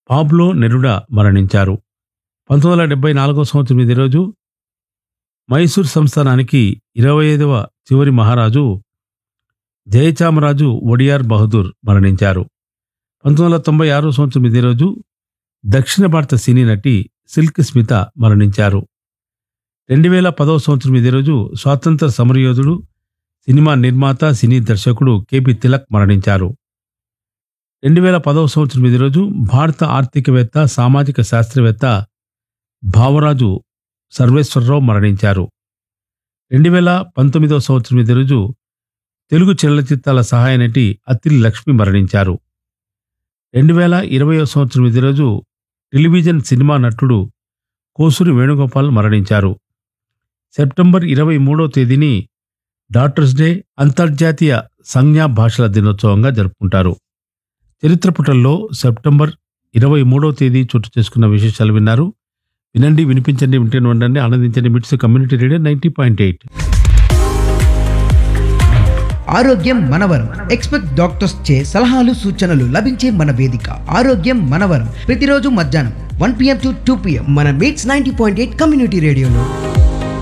Pablo నెరుడా మరణించారు పంతొమ్మిది వందల డెబ్బై నాలుగో సంవత్సరం ఇదే రోజు మైసూర్ సంస్థానానికి ఇరవై ఐదవ చివరి మహారాజు జయచామరాజు ఒడియార్ బహదూర్ మరణించారు పంతొమ్మిది వందల తొంభై ఆరో సంవత్సరం ఇదే రోజు దక్షిణ భారత సినీ నటి సిల్క్ స్మిత మరణించారు రెండు వేల పదవ సంవత్సరం ఇదే రోజు స్వాతంత్ర సమరయోధుడు సినిమా నిర్మాత సినీ దర్శకుడు కెపి తిలక్ మరణించారు రెండు వేల పదవ సంవత్సరం ఇదే రోజు భారత ఆర్థికవేత్త సామాజిక శాస్త్రవేత్త భావరాజు సర్వేశ్వరరావు మరణించారు రెండు వేల పంతొమ్మిదవ సంవత్సరం ఇదే రోజు తెలుగు చలనచిత్రాల సహాయ నటి అత్తిలి లక్ష్మి మరణించారు రెండు వేల ఇరవయో సంవత్సరం ఇదే రోజు టెలివిజన్ సినిమా నటుడు కోసూరి వేణుగోపాల్ మరణించారు సెప్టెంబర్ ఇరవై మూడో తేదీని డాక్టర్స్ డే అంతర్జాతీయ సంజ్ఞా భాషల దినోత్సవంగా జరుపుకుంటారు చరిత్ర పుటల్లో సెప్టెంబర్ ఇరవై మూడో తేదీ చోటు చేసుకున్న విశేషాలు విన్నారు వినండి వినిపించండి వింటే ఉండండి ఆనందించండి MITS community radio ninety point eight ఆరోగ్యం మనవరం ఎక్స్పెక్ట్ డాక్టర్స్ చే సలహాలు సూచనలు లభించే మన వేదిక ఆరోగ్యం మనవరం ప్రతిరోజు మధ్యాహ్నం one PM to two PM మన MITS ninety point eight community రేడియోలో